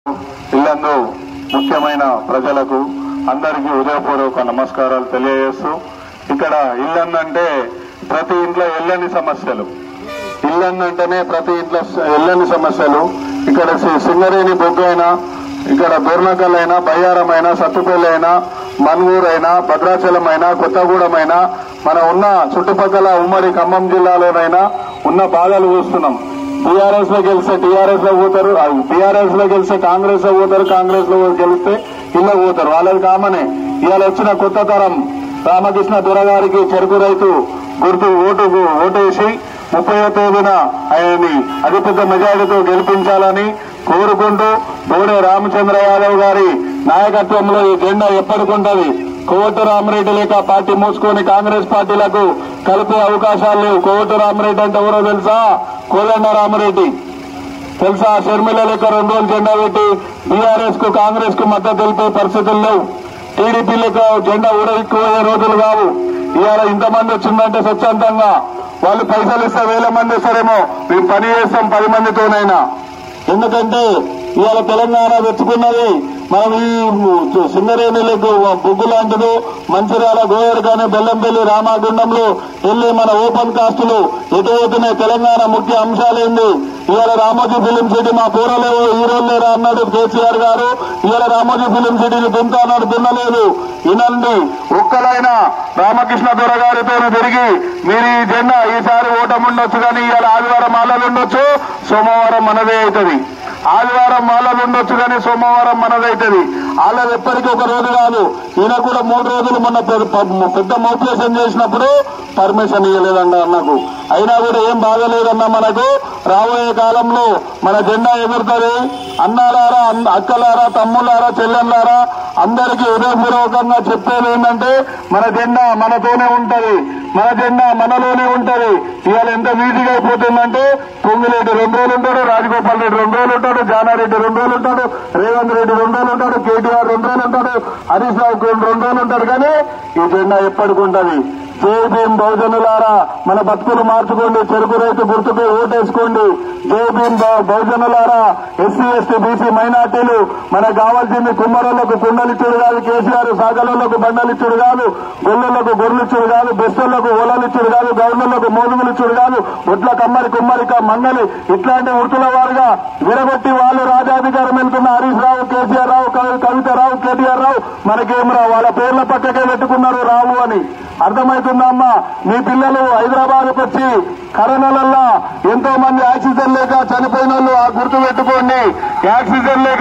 ఇల్లందు ముఖ్యమైన ప్రజలకు అందరికీ ఉదయపూర్వక నమస్కారాలు తెలియజేస్తూ ఇక్కడ ఇల్లందంటే ప్రతి ఇంట్లో ఎల్లని సమస్యలు ఇల్లందంటేనే ప్రతి ఇంట్లో స- ఎల్లని సమస్యలు ఇక్కడ సి- సింగరేణి బొగ్గైనా ఇక్కడ దూర్నకల్ బయ్యారమైనా సత్తుపల్లి మన్గూరైనా భద్రాచలమైనా కొత్తగూడెమైనా మన ఉన్న చుట్టుపక్కల ఉమ్మడి ఖమ్మం జిల్లాలోనైనా ఉన్న బాధలు చూస్తున్నాం టీఆర్ఎస్ లో గెలిస్తే టీఆర్ఎస్ లో పోతారు టీఆర్ఎస్ లో గెలిస్తే కాంగ్రెస్ లో పోతారు కాంగ్రెస్ లో గెలిస్తే ఇళ్ళ పోతారు వాళ్ళది కామనే ఇవాళ వచ్చిన కొత్త తరం రామకృష్ణ దొరగారికి చెరుకు రైతు గుర్తు ఓటు ఓటేసి ముప్పయో తేదీన ఆయన్ని అతిపెద్ద మెజారిటీతో గెలిపించాలని కోరుకుంటూ బోడే రామచంద్ర యాదవ్ గారి నాయకత్వంలో ఈ జెండా ఎప్పటికుంటది కోవట్టు రామరెడ్డి లేక పార్టీ మూసుకొని కాంగ్రెస్ పార్టీలకు కలిపే అవకాశాలు లేవు కోవట్టు రామరెడ్డి అంటే ఎవరో తెలుసా కోదండ రామరెడ్డి తెలుసా షర్మిల లెక్క రెండు రోజులు జెండా పెట్టి బీఆర్ఎస్ కు కాంగ్రెస్ కు మద్దతు తెలిపే పరిస్థితులు లేవు టీడీపీ లెక్క జెండా ఊడెక్కుపోయే రోజులు కావు ఇవాళ ఇంతమంది వచ్చిందంటే స్వచ్ఛందంగా వాళ్ళు పైసలు ఇస్తే వేల మంది ఇస్తారేమో మేము పని చేస్తాం పది మందితోనైనా ఎందుకంటే ఇవాళ తెలంగాణ తెచ్చుకున్నది మనం ఈ సింగరేణులకు బొగ్గు లాంటిది మంచిర్యాల గోయర్గానే బెల్లంపల్లి రామాగుండంలో వెళ్లి మన ఓపెన్ కాస్టులు ఎటువైతున్నాయి తెలంగాణ ముఖ్య అంశాలేంది ఇవాళ రామోజీ ఫిలిం సిటీ మా పూరలో హీరోలు లేరా అన్నాడు కేసీఆర్ గారు ఇవాళ రామోజీ ఫిలిం సిటీని దుంతా అన్నాడు దున్నలేదు వినండి ఒక్కలైనా రామకృష్ణ దొర గారితో తిరిగి మీరు ఈ జెండా ఈసారి ఓటమి ఉండొచ్చు కానీ ఇవాళ ఆదివారం మాలలు ఉండొచ్చు సోమవారం మనదే అవుతుంది ఆదివారం వాళ్ళది ఉండొచ్చు కానీ సోమవారం మనదైతుంది వాళ్ళది ఎప్పటికీ ఒక రోజు కాదు ఈయన కూడా మూడు రోజులు మొన్న పెద్ద పెద్ద మోటివేషన్ చేసినప్పుడు పర్మిషన్ ఇవ్వలేదన్న నాకు అయినా కూడా ఏం బాగలేదన్న మనకు రాబోయే కాలంలో మన జెండా ఎగురుతుంది అన్నారారా అన్న- అక్కలారా తమ్ములారా చెల్లెళ్ళారా అందరికీ హృదయపూర్వకంగా చెప్పేది ఏంటంటే మన జెండా మనతోనే ఉంటది మన జెండా మనలోనే ఉంటది ఇవాళ ఎంత ఈజీగా అయిపోతుందంటే పొంగిరెడ్డి రెండు రోజులు ఉంటాడు రాజగోపాల్ రెడ్డి రెండు రోజులు ఉంటాడు జానారెడ్డి రెండు రోజులు ఉంటాడు రేవంత్ రెడ్డి రెండు రోజులు ఉంటాడు కేటీఆర్ రెండు రోజులు ఉంటాడు హరీష్ రావు రెండు రెండు రోజులు ఉంటాడు కానీ ఈ జెండా ఎప్పటికి ఉంటది జై భీం బహుజనులారా మన బతుకులు మార్చుకోండి చెరుకు రైతు గుర్తుకు ఓటేసుకోండి జై భీం బహు- బహుజనులారా ఎస్సీ ఎస్టీ బీసీ మైనార్టీలు మనకు కావాల్సింది కుమ్మరులకు కుండలిచ్చుడు కాదు కేసీఆర్ సాగరులకు బండలిచ్చుడు కాదు గొల్లలకు గొర్రెలిచ్చుడు కాదు బెస్తలకు ఓలలిచ్చుడు కాదు గవర్నర్లకు మోదుగులిచ్చుడు కాదు ఒట్ల కమ్మరి కుమ్మరిక మంగలి ఇట్లాంటి వృత్తుల వారుగా విరగొట్టి వాళ్ళు రాజాధికారం వెళ్తున్న హరీష్ రావు కేసీఆర్ రావు కవి- కవితారావు కేటీఆర్ రావు మనకేం రావు వాళ్ళ పేర్ల పక్కకే పెట్టుకున్నారు రావు అని అర్థమవుతుందమ్మా మీ పిల్లలు హైదరాబాద్కు వచ్చి కరోనాలల్లో ఎంతో మంది ఆక్సిజన్ లేక చనిపోయిన వాళ్ళు ఆ గుర్తు పెట్టుకోండి ఆక్సిజన్ లేక